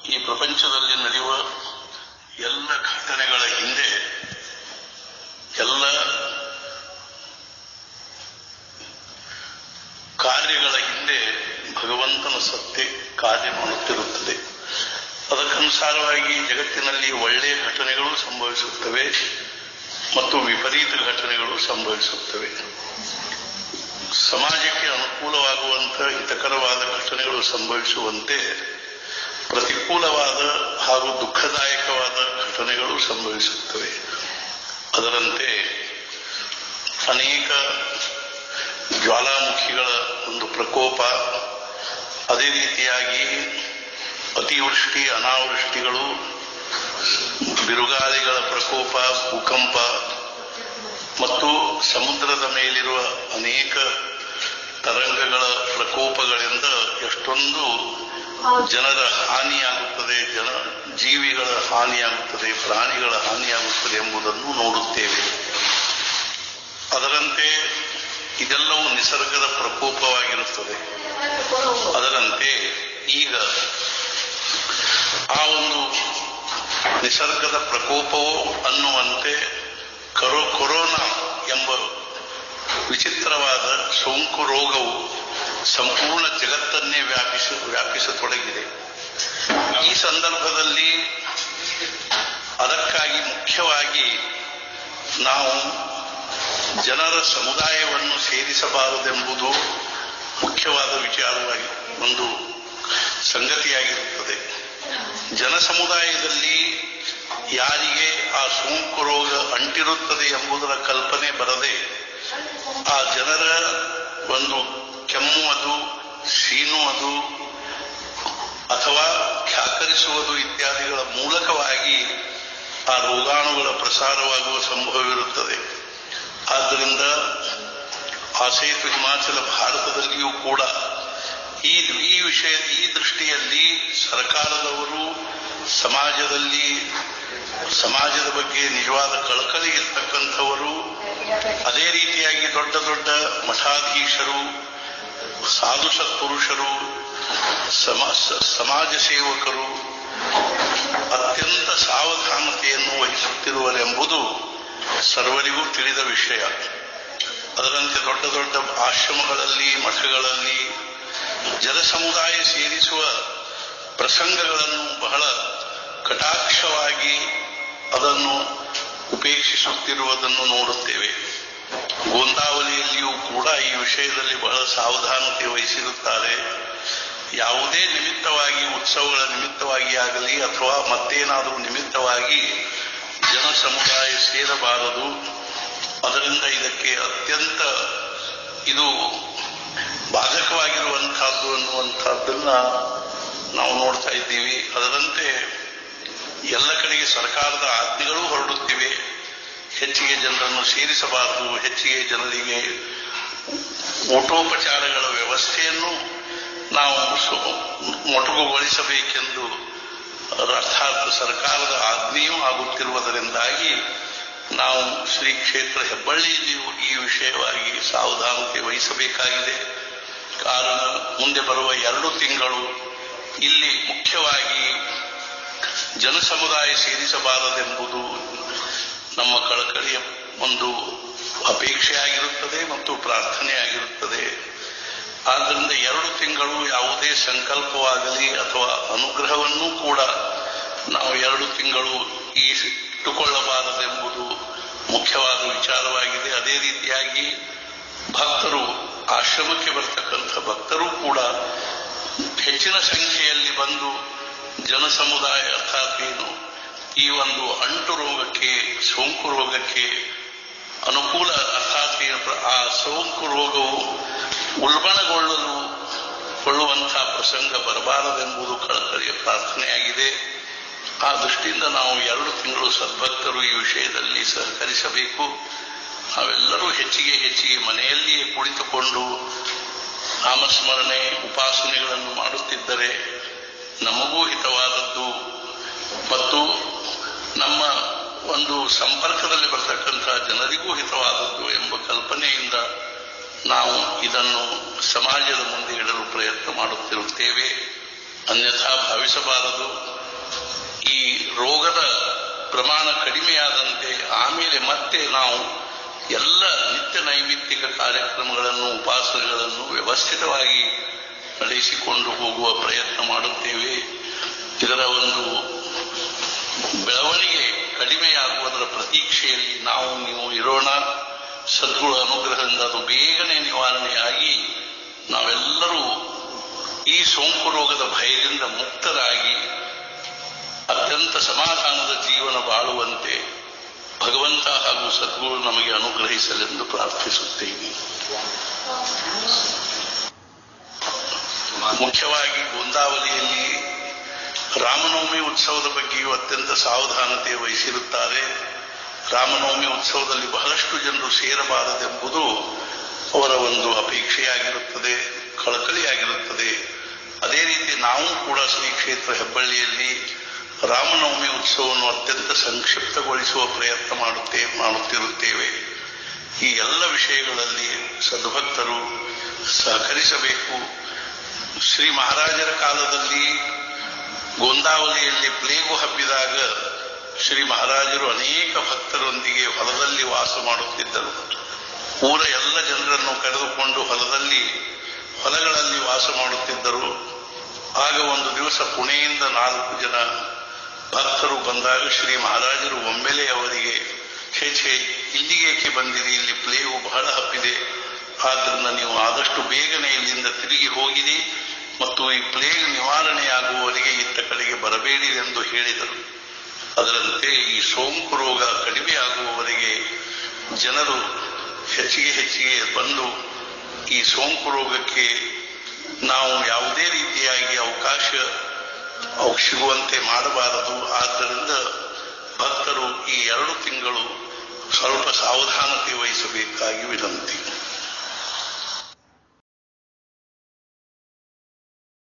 ಈ ಪ್ರಪಂಚದಲ್ಲಿ ನಡೆಯುವ ಎಲ್ಲ ಘಟನೆಗಳ ಹಿಂದೆ ಎಲ್ಲ ಕಾರ್ಯಗಳ ಹಿಂದೆ ಭಗವಂತನ ಸತ್ಯ ಕಾರ್ಯ ಮಾಡುತ್ತಿರುತ್ತದೆ ಅದಕ್ಕನುಸಾರವಾಗಿ ಜಗತ್ತಿನಲ್ಲಿ ಒಳ್ಳೆಯ ಘಟನೆಗಳು ಸಂಭವಿಸುತ್ತವೆ ಮತ್ತು ವಿಪರೀತ ಘಟನೆಗಳು ಸಂಭವಿಸುತ್ತವೆ ಸಮಾಜಕ್ಕೆ ಅನುಕೂಲವಾಗುವಂತ ಹಿತಕರವಾದ ಘಟನೆಗಳು ಸಂಭವಿಸುವಂತೆ ಪ್ರತಿಕೂಲವಾದ ಹಾಗೂ ದುಃಖದಾಯಕವಾದ ಘಟನೆಗಳು ಸಂಭವಿಸುತ್ತವೆ ಅದರಂತೆ ಅನೇಕ ಜ್ವಾಲಾಮುಖಿಗಳ ಒಂದು ಪ್ರಕೋಪ ಅದೇ ರೀತಿಯಾಗಿ ಅತಿವೃಷ್ಟಿ ಅನಾವೃಷ್ಟಿಗಳು ಬಿರುಗಾಳಿಗಳ ಪ್ರಕೋಪ ಭೂಕಂಪ ಮತ್ತು ಸಮುದ್ರದ ಮೇಲಿರುವ ಅನೇಕ ತರಂಗಗಳ ಪ್ರಕೋಪಗಳಿಂದ ಎಷ್ಟೊಂದು ಜನರ ಹಾನಿಯಾಗುತ್ತದೆ ಜನ ಜೀವಿಗಳ ಹಾನಿಯಾಗುತ್ತದೆ ಪ್ರಾಣಿಗಳ ಹಾನಿಯಾಗುತ್ತದೆ ಎಂಬುದನ್ನು ನೋಡುತ್ತೇವೆ ಅದರಂತೆ ಇದೆಲ್ಲವೂ ನಿಸರ್ಗದ ಪ್ರಕೋಪವಾಗಿರುತ್ತದೆ ಅದರಂತೆ ಈಗ ಆ ಒಂದು ನಿಸರ್ಗದ ಪ್ರಕೋಪವೋ ಅನ್ನುವಂತೆ ಕರೋ ಕೊರೋನಾ ಎಂಬ ವಿಚಿತ್ರವಾದ ಸೋಂಕು ರೋಗವು ಸಂಪೂರ್ಣ ಜಗತ್ತನ್ನೇ ವ್ಯಾಪಿಸ ವ್ಯಾಪಿಸತೊಡಗಿದೆ ಈ ಸಂದರ್ಭದಲ್ಲಿ ಅದಕ್ಕಾಗಿ ಮುಖ್ಯವಾಗಿ ನಾವು ಜನರ ಸಮುದಾಯವನ್ನು ಸೇರಿಸಬಾರದೆಂಬುದು ಮುಖ್ಯವಾದ ವಿಚಾರವಾಗಿ ಒಂದು ಸಂಗತಿಯಾಗಿರುತ್ತದೆ ಜನ ಸಮುದಾಯದಲ್ಲಿ ಯಾರಿಗೆ ಆ ಸೋಂಕು ರೋಗ ಅಂಟಿರುತ್ತದೆ ಎಂಬುದರ ಕಲ್ಪನೆ ಬರದೆ ಆ ಜನರ ಒಂದು ಕೆಮ್ಮುವುದು ಸೀನುವುದು ಅಥವಾ ಖ್ಯಾಕರಿಸುವುದು ಇತ್ಯಾದಿಗಳ ಮೂಲಕವಾಗಿ ಆ ರೋಗಾಣುಗಳ ಪ್ರಸಾರವಾಗುವ ಸಂಭವವಿರುತ್ತದೆ ಆದ್ದರಿಂದ ಆ ಸೇತು ಹಿಮಾಚಲ ಭಾರತದಲ್ಲಿಯೂ ಕೂಡ ಈ ಈ ವಿಷಯ ಈ ದೃಷ್ಟಿಯಲ್ಲಿ ಸರ್ಕಾರದವರು ಸಮಾಜದಲ್ಲಿ ಸಮಾಜದ ಬಗ್ಗೆ ನಿಜವಾದ ಕಳಕಳಿ ಇರ್ತಕ್ಕಂಥವರು ಅದೇ ರೀತಿಯಾಗಿ ದೊಡ್ಡ ದೊಡ್ಡ ಮಠಾಧೀಶರು ಸಾಧು ಸತ್ಪುರುಷರು ಸಮಾಜ ಸೇವಕರು ಅತ್ಯಂತ ಸಾವಧಾನತೆಯನ್ನು ವಹಿಸುತ್ತಿರುವರೆಂಬುದು ಸರ್ವರಿಗೂ ತಿಳಿದ ವಿಷಯ ಅದರಂತೆ ದೊಡ್ಡ ದೊಡ್ಡ ಆಶ್ರಮಗಳಲ್ಲಿ ಮಠಗಳಲ್ಲಿ ಜನಸಮುದಾಯ ಸೇರಿಸುವ ಪ್ರಸಂಗಗಳನ್ನು ಬಹಳ ಕಟಾಕ್ಷವಾಗಿ ಅದನ್ನು ಉಪೇಕ್ಷಿಸುತ್ತಿರುವುದನ್ನು ನೋಡುತ್ತೇವೆ ಗೋಂದಾವಲಿಯಲ್ಲಿಯೂ ಕೂಡ ಈ ವಿಷಯದಲ್ಲಿ ಬಹಳ ಸಾವಧಾನತೆ ವಹಿಸಿರುತ್ತಾರೆ ಯಾವುದೇ ನಿಮಿತ್ತವಾಗಿ ಉತ್ಸವಗಳ ನಿಮಿತ್ತವಾಗಿ ಆಗಲಿ ಅಥವಾ ಮತ್ತೇನಾದರೂ ನಿಮಿತ್ತವಾಗಿ ಜನ ಸಮುದಾಯ ಸೇರಬಾರದು ಅದರಿಂದ ಇದಕ್ಕೆ ಅತ್ಯಂತ ಇದು ಬಾಧಕವಾಗಿರುವಂತಹದ್ದು ಅನ್ನುವಂಥದ್ದನ್ನ ನಾವು ನೋಡ್ತಾ ಇದ್ದೀವಿ ಅದರಂತೆ ಎಲ್ಲ ಕಡೆಗೆ ಸರ್ಕಾರದ ಆಜ್ಞೆಗಳು ಹೊರಡುತ್ತಿವೆ ಹೆಚ್ಚಿಗೆ ಜನರನ್ನು ಸೇರಿಸಬಾರದು ಹೆಚ್ಚಿಗೆ ಜನರಿಗೆ ಊಟೋಪಚಾರಗಳ ವ್ಯವಸ್ಥೆಯನ್ನು ನಾವು ಮೊಟಕುಗೊಳಿಸಬೇಕೆಂದು ಅರ್ಥಾತ್ ಸರ್ಕಾರದ ಆಜ್ಞೆಯೂ ಆಗುತ್ತಿರುವುದರಿಂದಾಗಿ ನಾವು ಶ್ರೀ ಕ್ಷೇತ್ರ ಹೆಬ್ಬಳ್ಳಿಯಲ್ಲಿಯೂ ಈ ವಿಷಯವಾಗಿ ಸಾವಧಾನತೆ ವಹಿಸಬೇಕಾಗಿದೆ ಕಾರಣ ಮುಂದೆ ಬರುವ ಎರಡು ತಿಂಗಳು ಇಲ್ಲಿ ಮುಖ್ಯವಾಗಿ ಜನಸಮುದಾಯ ಸೇರಿಸಬಾರದೆಂಬುದು ನಮ್ಮ ಕಳಕಳಿಯ ಒಂದು ಅಪೇಕ್ಷೆಯಾಗಿರುತ್ತದೆ ಮತ್ತು ಪ್ರಾರ್ಥನೆಯಾಗಿರುತ್ತದೆ ಆದ್ದರಿಂದ ಎರಡು ತಿಂಗಳು ಯಾವುದೇ ಸಂಕಲ್ಪವಾಗಲಿ ಅಥವಾ ಅನುಗ್ರಹವನ್ನೂ ಕೂಡ ನಾವು ಎರಡು ತಿಂಗಳು ಈ ಇಟ್ಟುಕೊಳ್ಳಬಾರದೆಂಬುದು ಮುಖ್ಯವಾದ ವಿಚಾರವಾಗಿದೆ ಅದೇ ರೀತಿಯಾಗಿ ಭಕ್ತರು ಆಶ್ರಮಕ್ಕೆ ಬರ್ತಕ್ಕಂಥ ಭಕ್ತರು ಕೂಡ ಹೆಚ್ಚಿನ ಸಂಖ್ಯೆಯಲ್ಲಿ ಬಂದು ಜನಸಮುದಾಯ ಅರ್ಥಾತ್ ಏನು ಈ ಒಂದು ಅಂಟು ರೋಗಕ್ಕೆ ಸೋಂಕು ರೋಗಕ್ಕೆ ಅನುಕೂಲ ಅರ್ಥಾತ್ ಆ ಸೋಂಕು ರೋಗವು ಉಲ್ಬಣಗೊಳ್ಳಲು ಕೊಳ್ಳುವಂತಹ ಪ್ರಸಂಗ ಬರಬಾರದೆಂಬುದು ಕಳಕಳಿಯ ಪ್ರಾರ್ಥನೆಯಾಗಿದೆ ಆ ದೃಷ್ಟಿಯಿಂದ ನಾವು ಎರಡು ತಿಂಗಳು ಸದ್ಭಕ್ತರು ಈ ವಿಷಯದಲ್ಲಿ ಸಹಕರಿಸಬೇಕು ನಾವೆಲ್ಲರೂ ಹೆಚ್ಚಿಗೆ ಹೆಚ್ಚಿಗೆ ಮನೆಯಲ್ಲಿಯೇ ಕುಳಿತುಕೊಂಡು ನಾಮಸ್ಮರಣೆ ಉಪಾಸನೆಗಳನ್ನು ಮಾಡುತ್ತಿದ್ದರೆ ನಮಗೂ ಹಿತವಾದದ್ದು ಮತ್ತು ನಮ್ಮ ಒಂದು ಸಂಪರ್ಕದಲ್ಲಿ ಬರ್ತಕ್ಕಂತಹ ಜನರಿಗೂ ಹಿತವಾದದ್ದು ಎಂಬ ಕಲ್ಪನೆಯಿಂದ ನಾವು ಇದನ್ನು ಸಮಾಜದ ಮುಂದೆ ಇಡಲು ಪ್ರಯತ್ನ ಮಾಡುತ್ತಿರುತ್ತೇವೆ ಅನ್ಯಥಾ ಭಾವಿಸಬಾರದು ಈ ರೋಗದ ಪ್ರಮಾಣ ಕಡಿಮೆಯಾದಂತೆ ಆಮೇಲೆ ಮತ್ತೆ ನಾವು ಎಲ್ಲ ನಿತ್ಯ ನೈಮಿತ್ತಿಕ ಕಾರ್ಯಕ್ರಮಗಳನ್ನು ಉಪಾಸನೆಗಳನ್ನು ವ್ಯವಸ್ಥಿತವಾಗಿ ನಡೆಸಿಕೊಂಡು ಹೋಗುವ ಪ್ರಯತ್ನ ಮಾಡುತ್ತೇವೆ ಇದರ ಒಂದು ಬೆಳವಣಿಗೆ ಕಡಿಮೆಯಾಗುವುದರ ಪ್ರತೀಕ್ಷೆಯಲ್ಲಿ ನಾವು ನೀವು ಇರೋಣ ಸದ್ಗುಣ ಅನುಗ್ರಹದಿಂದ ಅದು ಬೇಗನೆ ನಿವಾರಣೆಯಾಗಿ ನಾವೆಲ್ಲರೂ ಈ ಸೋಂಕು ರೋಗದ ಭಯದಿಂದ ಮುಕ್ತರಾಗಿ ಅತ್ಯಂತ ಸಮಾಧಾನದ ಜೀವನ ಬಾಳುವಂತೆ ಭಗವಂತ ಹಾಗೂ ಸದ್ಗುರು ನಮಗೆ ಅನುಗ್ರಹಿಸಲೆಂದು ಪ್ರಾರ್ಥಿಸುತ್ತೇನೆ ಮುಖ್ಯವಾಗಿ ಗೊಂದಾವಲಿಯಲ್ಲಿ ರಾಮನವಮಿ ಉತ್ಸವದ ಬಗ್ಗೆಯೂ ಅತ್ಯಂತ ಸಾವಧಾನತೆ ವಹಿಸಿರುತ್ತಾರೆ ರಾಮನವಮಿ ಉತ್ಸವದಲ್ಲಿ ಬಹಳಷ್ಟು ಜನರು ಸೇರಬಾರದೆಂಬುದು ಅವರ ಒಂದು ಅಪೇಕ್ಷೆಯಾಗಿರುತ್ತದೆ ಕಳಕಳಿಯಾಗಿರುತ್ತದೆ ಅದೇ ರೀತಿ ನಾವು ಕೂಡ ಶ್ರೀ ಕ್ಷೇತ್ರ ಹೆಬ್ಬಳ್ಳಿಯಲ್ಲಿ ರಾಮನವಮಿ ಉತ್ಸವವನ್ನು ಅತ್ಯಂತ ಸಂಕ್ಷಿಪ್ತಗೊಳಿಸುವ ಪ್ರಯತ್ನ ಮಾಡುತ್ತೇ ಮಾಡುತ್ತಿರುತ್ತೇವೆ ಈ ಎಲ್ಲ ವಿಷಯಗಳಲ್ಲಿ ಸದ್ಭಕ್ತರು ಸಹಕರಿಸಬೇಕು ಶ್ರೀ ಮಹಾರಾಜರ ಕಾಲದಲ್ಲಿ ಗೋಂದಾವಲಿಯಲ್ಲಿ ಪ್ಲೇಗು ಹಬ್ಬಿದಾಗ ಶ್ರೀ ಮಹಾರಾಜರು ಅನೇಕ ಭಕ್ತರೊಂದಿಗೆ ಹೊಲದಲ್ಲಿ ವಾಸ ಮಾಡುತ್ತಿದ್ದರು ಊರ ಎಲ್ಲ ಜನರನ್ನು ಕರೆದುಕೊಂಡು ಹೊಲದಲ್ಲಿ ಹೊಲಗಳಲ್ಲಿ ವಾಸ ಮಾಡುತ್ತಿದ್ದರು ಆಗ ಒಂದು ದಿವಸ ಪುಣೆಯಿಂದ ನಾಲ್ಕು ಜನ ಭಕ್ತರು ಬಂದಾಗ ಶ್ರೀ ಮಹಾರಾಜರು ಒಮ್ಮೆಲೆ ಅವರಿಗೆ ಛೇ ಛೇ ಇಲ್ಲಿಗೇಕೆ ಬಂದಿರಿ ಇಲ್ಲಿ ಪ್ಲೇವು ಬಹಳ ಹಬ್ಬಿದೆ ಆದ್ದರಿಂದ ನೀವು ಆದಷ್ಟು ಬೇಗನೆ ಇಲ್ಲಿಂದ ತಿರುಗಿ ಹೋಗಿರಿ ಮತ್ತು ಈ ಪ್ಲೇಗ್ ನಿವಾರಣೆಯಾಗುವವರೆಗೆ ಇತ್ತ ಕಡೆಗೆ ಬರಬೇಡಿ ಎಂದು ಹೇಳಿದರು ಅದರಂತೆ ಈ ಸೋಂಕು ರೋಗ ಕಡಿಮೆಯಾಗುವವರೆಗೆ ಜನರು ಹೆಚ್ಚಿಗೆ ಹೆಚ್ಚಿಗೆ ಬಂದು ಈ ಸೋಂಕು ರೋಗಕ್ಕೆ ನಾವು ಯಾವುದೇ ರೀತಿಯಾಗಿ ಅವಕಾಶ ಅವು ಸಿಗುವಂತೆ ಮಾಡಬಾರದು ಆದ್ದರಿಂದ ಭಕ್ತರು ಈ ಎರಡು ತಿಂಗಳು ಸ್ವಲ್ಪ ಸಾವಧಾನತೆ ವಹಿಸಬೇಕಾಗಿ ವಿನಂತಿ